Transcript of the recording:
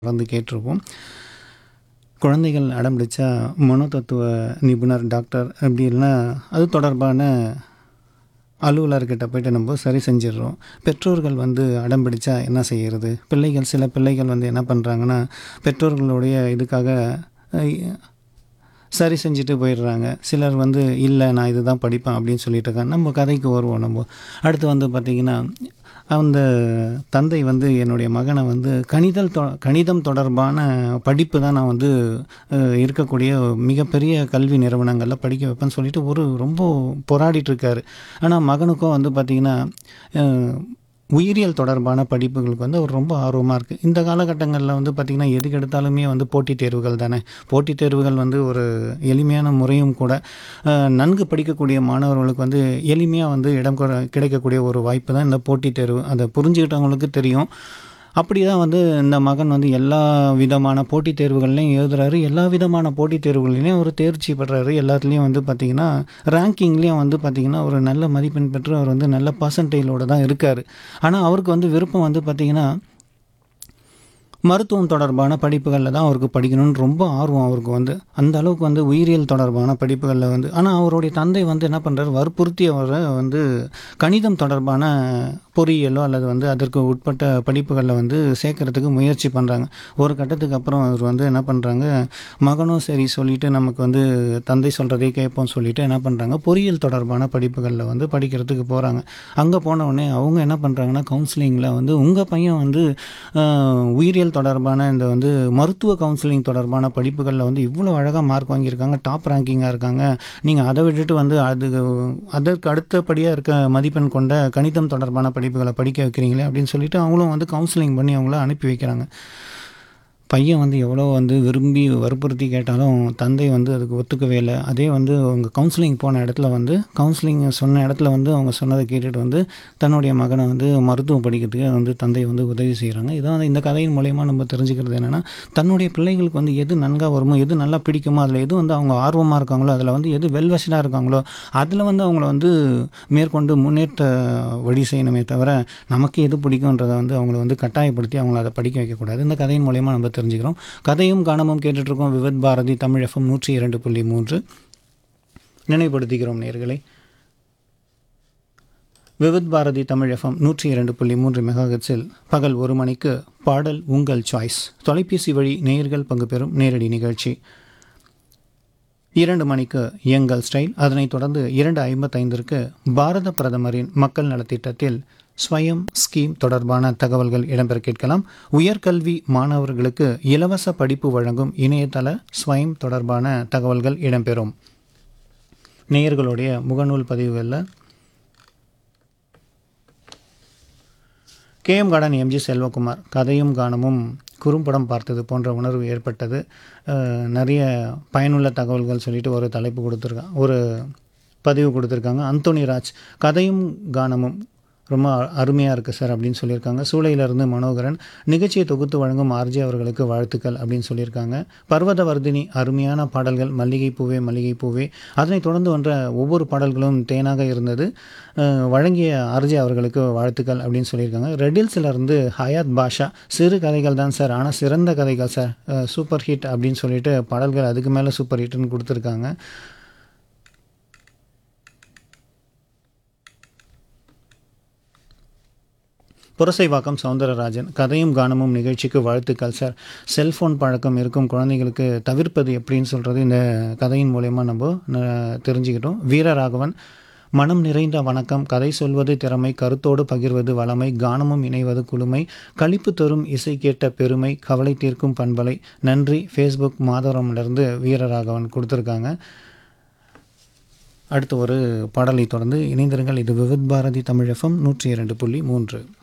வந்து கேட்டிருப்போம் குழந்தைகள் அடம் பிடிச்சா மனோதத்துவ நிபுணர் டாக்டர் அப்படி இல்லைன்னா அது தொடர்பான அலுவலர்கிட்ட போயிட்டு நம்ம சரி செஞ்சிடுறோம் பெற்றோர்கள் வந்து அடம் பிடிச்சா என்ன செய்கிறது பிள்ளைகள் சில பிள்ளைகள் வந்து என்ன பண்ணுறாங்கன்னா பெற்றோர்களுடைய இதுக்காக அஹ், சரி செஞ்சுட்டு போயிடுறாங்க சிலர் வந்து இல்லை நான் இதுதான் படிப்பேன் அப்படின்னு சொல்லிட்டு இருக்காங்க நம்ம கதைக்கு வருவோம் நம்ம அடுத்து வந்து பார்த்திங்கன்னா அந்த தந்தை வந்து என்னுடைய மகனை வந்து கணிதல் தொ கணிதம் தொடர்பான படிப்பு தான் நான் வந்து அஹ், இருக்கக்கூடிய மிகப்பெரிய கல்வி நிறுவனங்களில் படிக்க வைப்பேன்னு சொல்லிட்டு ஒரு ரொம்ப போராடிட்டு இருக்காரு ஆனால் மகனுக்கும் வந்து பார்த்திங்கன்னா அஹ், உயிரியல் தொடர்பான படிப்புகளுக்கு வந்து அவர் ரொம்ப ஆர்வமாக இருக்குது இந்த காலகட்டங்களில் வந்து பார்த்திங்கன்னா எதுக்கு எடுத்தாலுமே வந்து போட்டித் தேர்வுகள் தானே போட்டித் தேர்வுகள் வந்து ஒரு எளிமையான முறையும் கூட அஹ், நன்கு படிக்கக்கூடிய மாணவர்களுக்கு வந்து எளிமையாக வந்து இடம் கொ- கிடைக்கக்கூடிய ஒரு வாய்ப்பு தான் இந்த போட்டித் தேர்வு அதை புரிஞ்சுக்கிட்டவங்களுக்கு தெரியும் அப்படி தான் வந்து இந்த மகன் வந்து எல்லா விதமான போட்டித் தேர்வுகள்லையும் எழுதுறாரு எல்லா விதமான போட்டித் தேர்வுகள்லையும் அவர் தேர்ச்சி பெறாரு எல்லாத்துலேயும் வந்து பார்த்திங்கன்னா ரேங்கிங்லேயும் வந்து பார்த்திங்கன்னா ஒரு நல்ல மதிப்பெண் பெற்று அவர் வந்து நல்ல பர்சன்டேஜோடு தான் இருக்கார் ஆனால் அவருக்கு வந்து விருப்பம் வந்து பார்த்திங்கன்னா மருத்துவம் தொடர்பான படிப்புகளில் தான் அவருக்கு படிக்கணும்னு ரொம்ப ஆர்வம் அவருக்கு வந்து அந்த அளவுக்கு வந்து உயிரியல் தொடர்பான படிப்புகளில் வந்து ஆனால் அவருடைய தந்தை வந்து என்ன பண்ணுறாரு வற்புறுத்தி அவரை வந்து கணிதம் தொடர்பான பொறியியலோ அல்லது வந்து அதற்கு உட்பட்ட படிப்புகளில் வந்து சேர்க்கறதுக்கு முயற்சி பண்ணுறாங்க ஒரு கட்டத்துக்கு அப்புறம் அவர் வந்து என்ன பண்ணுறாங்க மகனும் சரி சொல்லிட்டு நமக்கு வந்து தந்தை சொல்கிறதே கேட்போம் சொல்லிட்டு என்ன பண்ணுறாங்க பொறியியல் தொடர்பான படிப்புகளில் வந்து படிக்கிறதுக்கு போகிறாங்க அங்கே போன உடனே அவங்க என்ன பண்ணுறாங்கன்னா கவுன்சிலிங்கில் வந்து உங்கள் பையன் வந்து ஆஹ், உயிரியல் தொடர்பான இந்த வந்து மருத்துவ கவுன்சிலிங் தொடர்பான படிப்புகளில் வந்து இவ்வளோ அழகாக மார்க் வாங்கியிருக்காங்க டாப் ரேங்கிங்காக இருக்காங்க நீங்கள் அதை விட்டுட்டு வந்து அது அதற்கு அடுத்தபடியாக இருக்க மதிப்பெண் கொண்ட கணிதம் தொடர்பான படிப்புகளை படிக்க வைக்கிறீங்களே அப்படின்னு சொல்லிட்டு அவங்களும் வந்து கவுன்சிலிங் பண்ணி அவங்கள அனுப்பி வைக்கிறாங்க பையன் வந்து எவ்வளோ வந்து விரும்பி வற்புறுத்தி கேட்டாலும் தந்தை வந்து அதுக்கு ஒத்துக்கவே இல்லை அதே வந்து அவங்க கவுன்சிலிங் போன இடத்துல வந்து கவுன்சிலிங் சொன்ன இடத்துல வந்து அவங்க சொன்னதை கேட்டுட்டு வந்து தன்னுடைய மகனை வந்து மருத்துவம் படிக்கிறதுக்கு வந்து தந்தை வந்து உதவி செய்கிறாங்க இதான் வந்து இந்த கதையின் மூலயமா நம்ம தெரிஞ்சுக்கிறது என்னென்னா தன்னுடைய பிள்ளைகளுக்கு வந்து எது நன்காக வருமோ எது நல்லா பிடிக்குமோ அதில் எது வந்து அவங்க ஆர்வமாக இருக்காங்களோ அதில் வந்து எது வெல்வசனாக இருக்காங்களோ அதில் வந்து அவங்கள வந்து மேற்கொண்டு முன்னேற்ற வழி செய்யணுமே தவிர நமக்கு எது பிடிக்குன்றதை வந்து அவங்கள வந்து கட்டாயப்படுத்தி அவங்கள அதை படிக்க வைக்கக்கூடாது இந்த கதையின் மூலயமா நம்ம தெரிஞ்சுக்கிறோம் கதையும் காணமும் கேட்டுட்ருக்கோம் விவத் பாரதி தமிழ் எஃப்எம் நூற்றி இரண்டு புள்ளி மூன்று நினைவுபடுத்திக்கிறோம் நேர்களை விவித் பாரதி தமிழ் எஃப்எம் நூற்றி இரண்டு புள்ளி மூன்று மெகாஹெட்ஸில் பகல் ஒரு மணிக்கு பாடல் உங்கள் சாய்ஸ் தொலைபேசி வழி நேயர்கள் பங்கு பெறும் நேரடி நிகழ்ச்சி இரண்டு மணிக்கு எங்கள் ஸ்டைல் அதனைத் தொடர்ந்து இரண்டு ஐம்பத்தைந்திற்கு பாரத பிரதமரின் மக்கள் நலத்திட்டத்தில் ஸ்வயம் ஸ்கீம் தொடர்பான தகவல்கள் இடம்பெற கேட்கலாம் உயர்கல்வி மாணவர்களுக்கு இலவச படிப்பு வழங்கும் இணையதள ஸ்வயம் தொடர்பான தகவல்கள் இடம்பெறும் நேயர்களுடைய முகநூல் பதிவுகளில் கேஎம் கார்டன் எம்ஜி செல்வகுமார் கதையும் கானமும் குறும்படம் பார்த்தது போன்ற உணர்வு ஏற்பட்டது அஹ், நிறைய பயனுள்ள தகவல்கள் சொல்லிட்டு ஒரு தலைப்பு கொடுத்துருக்காங்க ஒரு பதிவு கொடுத்துருக்காங்க அந்தோனி ராஜ் கதையும் கானமும் ரொம்ப அருமையாக இருக்குது சார் அப்படின்னு சொல்லியிருக்காங்க சூளையிலிருந்து மனோகரன் நிகழ்ச்சியை தொகுத்து வழங்கும் ஆர்ஜி அவர்களுக்கு வாழ்த்துக்கள் அப்படின்னு சொல்லியிருக்காங்க பர்வதவர்தினி அருமையான பாடல்கள் மல்லிகை பூவே மல்லிகை பூவே அதனைத் தொடர்ந்து வந்த ஒவ்வொரு பாடல்களும் தேனாக இருந்தது அஹ், வழங்கிய ஆர்ஜி அவர்களுக்கு வாழ்த்துக்கள் அப்படின்னு சொல்லியிருக்காங்க ரெடில்ஸில் இருந்து ஹயாத் பாஷா சிறு கதைகள் தான் சார் ஆனால் சிறந்த கதைகள் சார் அஹ், சூப்பர் ஹிட் அப்படின்னு சொல்லிட்டு பாடல்கள் அதுக்கு மேலே சூப்பர் ஹிட்னு கொடுத்துருக்காங்க புரசைவாக்கம் சவுந்தரராஜன் கதையும் கானமும் நிகழ்ச்சிக்கு வாழ்த்துக்கள் சார் செல்ஃபோன் பழக்கம் இருக்கும் குழந்தைகளுக்கு தவிர்ப்பது எப்படின்னு சொல்கிறது இந்த கதையின் மூலயமா நம்ம ந- தெரிஞ்சுக்கிட்டோம் வீரராகவன் மனம் நிறைந்த வணக்கம் கதை சொல்வது திறமை கருத்தோடு பகிர்வது வளமை கானமும் இணைவது குளுமை களிப்பு தரும் இசை கேட்ட பெருமை கவலை தீர்க்கும் பண்பலை நன்றி ஃபேஸ்புக் மாதவரம்லேருந்து வீரராகவன் கொடுத்துருக்காங்க அடுத்து ஒரு பாடலை தொடர்ந்து இணைந்திருங்கள் இது விவித் பாரதி தமிழ் எஃப்எம் நூற்றி இரண்டு புள்ளி மூன்று